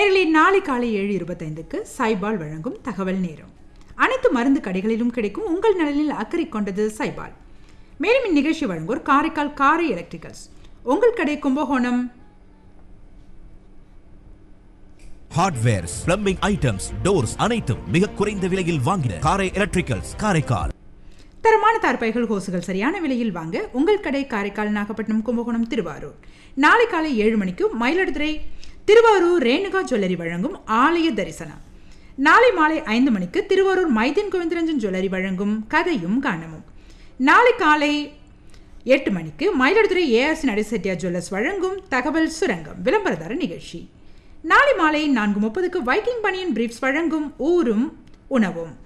நேரிலே நாளை காலை ஏழு இருபத்தைந்துக்கு சைபால் வழங்கும் தகவல் நேரம் அனைத்து மருந்து கடைகளிலும் கிடைக்கும் உங்கள் நலனில் அக்கறை கொண்டது சைபால் மேலும் இந்நிகழ்ச்சி வழங்குவோர் காரைக்கால் காரை எலக்ட்ரிக்கல்ஸ் உங்கள் கடை Kumbakonam hardwares plumbing items doors அனைத்தும் மிக குறைந்த விலையில் வாங்கின காரை எலக்ட்ரிக்கல்ஸ் காரைக்கால் தரமான தார்பாய்கள் ஹோசுகள் சரியான விலையில் வாங்க உங்கள் கடை காரைக்கால் நாகப்பட்டினம் கும்பகோணம் திருவாரூர் நாளை காலை ஏழு மணிக்கு மயிலாடுதுறை திருவாரூர் ரேணுகா ஜுவல்லரி வழங்கும் ஆலய தரிசனம் நாளை மாலை ஐந்து மணிக்கு திருவாரூர் மைதீன் கோவிந்தரஞ்சன் ஜுவல்லரி வழங்கும் கதையும் காணமும் நாளை காலை எட்டு மணிக்கு மயிலாடுதுறை ஏஆர்சி நடைசெட்டியா ஜுவல்லர்ஸ் வழங்கும் தகவல் சுரங்கம் விளம்பரதார நிகழ்ச்சி நாளை மாலை நான்கு முப்பதுக்கு வைக்கிங் பனியன் பிரீப்ஸ் வழங்கும் ஊரும் உணவும்